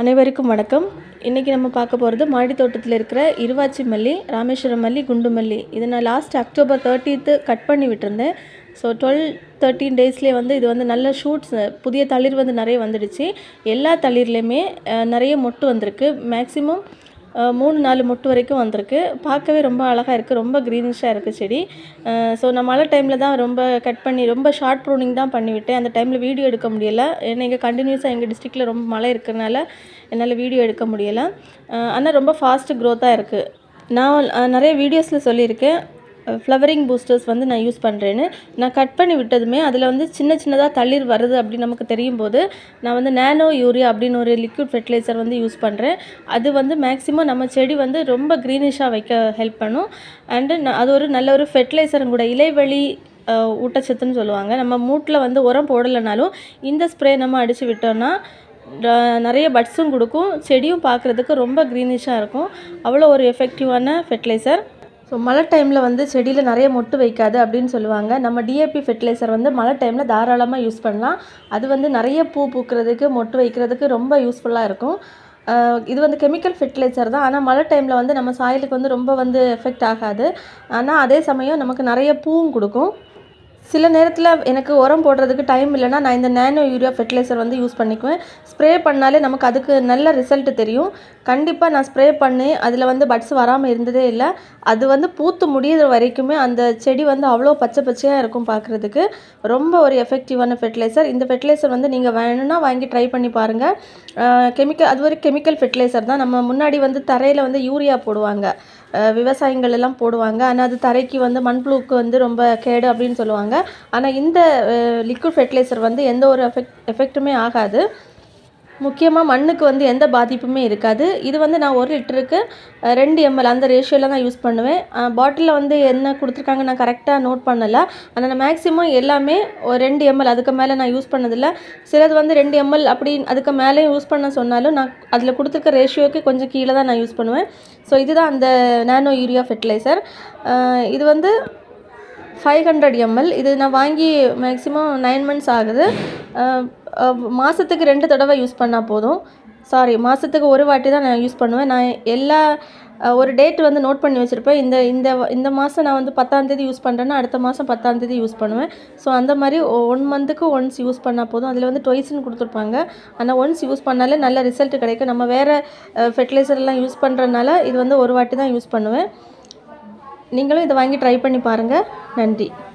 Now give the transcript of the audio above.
அனைவருக்கும் வணக்கம் இன்றைக்கி நம்ம பார்க்க போகிறது மாடி தோட்டத்தில் இருக்கிற இருவாச்சி மல்லி ராமேஸ்வரம் மல்லி குண்டு மல்லி இதை நான் லாஸ்ட் அக்டோபர் தேர்ட்டீத்து கட் பண்ணி விட்டுருந்தேன் ஸோ டுவெல் தேர்ட்டீன் டேஸ்லேயே வந்து இது வந்து நல்ல ஷூட்ஸ் புதிய தளிர் வந்து நிறைய வந்துடுச்சு எல்லா தளிர்லேயுமே அஹ், நிறைய மொட்டு வந்திருக்கு மேக்ஸிமம் மூணு நாலு மொட்டு வரைக்கும் வந்திருக்கு பார்க்கவே ரொம்ப அழகாக இருக்குது ரொம்ப க்ரீனிஷாக இருக்குது செடி ஸோ நான் மழை டைமில் தான் ரொம்ப கட் பண்ணி ரொம்ப ஷார்ட் ப்ரூனிங் தான் பண்ணிவிட்டேன் அந்த டைமில் வீடியோ எடுக்க முடியலை ஏன்னா இங்கே கண்டினியூஸாக எங்கள் டிஸ்ட்ரிக்டில் ரொம்ப மழை இருக்கிறனால என்னால் வீடியோ எடுக்க முடியலை ஆனால் ரொம்ப ஃபாஸ்ட்டு க்ரோத்தாக இருக்குது நான் அஹ், நிறைய வீடியோஸில் சொல்லியிருக்கேன் ஃப்ளவரிங் பூஸ்டர்ஸ் வந்து நான் யூஸ் பண்ணுறேன்னு நான் கட் பண்ணி விட்டதுமே அதில் வந்து சின்ன சின்னதாக தளிர் வருது அப்படின்னு நமக்கு தெரியும் போது நான் வந்து நேனோ யூரியா அப்படின்னு ஒரு லிக்விட் ஃபெர்டிலைசர் வந்து யூஸ் பண்ணுறேன் அது வந்து மேக்ஸிமம் நம்ம செடி வந்து ரொம்ப க்ரீனிஷாக வைக்க ஹெல்ப் பண்ணும் அண்டு அது ஒரு நல்ல ஒரு ஃபெர்டிலைசரும் கூட இலைவெளி அஹ், ஊட்டச்சத்துன்னு சொல்லுவாங்க நம்ம மூட்டில் வந்து உரம் போடலைனாலும் இந்த ஸ்ப்ரே நம்ம அடித்து விட்டோம்னா ட- நிறைய பட்ஸும் கொடுக்கும் செடியும் பார்க்குறதுக்கு ரொம்ப க்ரீனிஷாக இருக்கும் அவ்வளோ ஒரு எஃபெக்டிவான ஃபெர்டிலைசர் ஸோ மழை டைமில் வந்து செடியில் நிறைய மொட்டு வைக்காது அப்படின்னு சொல்லுவாங்க நம்ம டிஏபி ஃபெர்டிலைசர் வந்து மழை டைமில் தாராளமாக யூஸ் பண்ணலாம் அது வந்து நிறைய பூ பூக்கிறதுக்கு மொட்டு வைக்கிறதுக்கு ரொம்ப யூஸ்ஃபுல்லாக இருக்கும் ஆஹ் இது வந்து கெமிக்கல் ஃபெர்டிலைசர் தான் ஆனால் மழை டைமில் வந்து நம்ம சாயலுக்கு வந்து ரொம்ப வந்து எஃபெக்ட் ஆகாது ஆனால் அதே சமயம் நமக்கு நிறைய பூவும் கொடுக்கும் சில நேரத்தில் எனக்கு உரம் போடுறதுக்கு டைம் இல்லைன்னா நான் இந்த நேனோ யூரியா ஃபெர்டிலைசர் வந்து யூஸ் பண்ணிக்குவேன் ஸ்ப்ரே பண்ணாலே நமக்கு அதுக்கு நல்ல ரிசல்ட் தெரியும் கண்டிப்பாக நான் ஸ்ப்ரே பண்ணி அதில் வந்து பட்ஸ் வராமல் இருந்ததே இல்லை அது வந்து பூத்து முடியிற வரைக்குமே அந்த செடி வந்து அவ்வளோ பச்சை பச்சையாக இருக்கும் பார்க்குறதுக்கு ரொம்ப ஒரு எஃபெக்டிவான ஃபெர்டிலைசர் இந்த ஃபெர்டிலைசர் வந்து நீங்கள் வேணும்னா வாங்கி ட்ரை பண்ணி பாருங்கள் கெமிக்கல் அது ஒரு கெமிக்கல் ஃபெர்டிலைசர் தான் நம்ம முன்னாடி வந்து தரையில் வந்து யூரியா போடுவாங்க அஹ் விவசாயிகள் எல்லாம் போடுவாங்க ஆனால் அது தரைக்கு வந்து மண்புழுக்கு வந்து ரொம்ப கேடு அப்படின்னு சொல்லுவாங்க ஆனால் இந்த லிக்விட் ஃபெர்டிலைசர் வந்து எந்த ஒரு எஃபெக்ட் எஃபெக்ட்டுமே ஆகாது முக்கியமாக மண்ணுக்கு வந்து எந்த பாதிப்புமே இருக்காது இது வந்து நான் ஒரு லிட்டருக்கு அஹ், ரெண்டு எம்எல் அந்த ரேஷியோவில் தான் யூஸ் பண்ணுவேன் பாட்டிலில் வந்து என்ன கொடுத்துருக்காங்க நான் கரெக்டாக நோட் பண்ணலை ஆனால் நான் மேக்ஸிமம் எல்லாமே ஒரு ரெண்டு எம்எல் அதுக்கு மேலே நான் யூஸ் பண்ணதில்லை சிலது வந்து ரெண்டு எம்எல் அப்படி அதுக்கு மேலேயும் யூஸ் பண்ண சொன்னாலும் நான் அதில் கொடுத்துருக்க ரேஷியோக்கு கொஞ்சம் கீழே தான் நான் யூஸ் பண்ணுவேன் ஸோ இதுதான் அந்த நானோ யூரியா ஃபெர்டிலைசர் இது வந்து ஃபைவ் ஹண்ட்ரட் எம்எல் இது நான் வாங்கி மேக்ஸிமம் நைன் மந்த்ஸ் ஆகுது அஹ், அஹ், மாதத்துக்கு ரெண்டு தடவை யூஸ் பண்ணால் போதும் சாரி மாதத்துக்கு ஒரு வாட்டி தான் நான் யூஸ் பண்ணுவேன் நான் எல்லா அஹ், ஒரு டேட் வந்து நோட் பண்ணி வச்சுருப்பேன் இந்த இந்த இந்த மாதம் நான் வந்து பத்தாந்தேதி யூஸ் பண்ணுறேன்னா அடுத்த மாதம் பத்தாந்தேதி யூஸ் பண்ணுவேன் ஸோ அந்த மாதிரி ஒன் மந்த்துக்கு ஒன்ஸ் யூஸ் பண்ணால் போதும் அதில் வந்து டொய்ஸ்னு கொடுத்துருப்பாங்க ஆனால் ஒன்ஸ் யூஸ் பண்ணாலே நல்ல ரிசல்ட் கிடைக்கும் நம்ம வேறு ஃபெர்டிலைசர்லாம் யூஸ் பண்ணுறதுனால இது வந்து ஒரு வாட்டி தான் யூஸ் பண்ணுவேன் நீங்களும் இதை வாங்கி ட்ரை பண்ணி பாருங்கள் நன்றி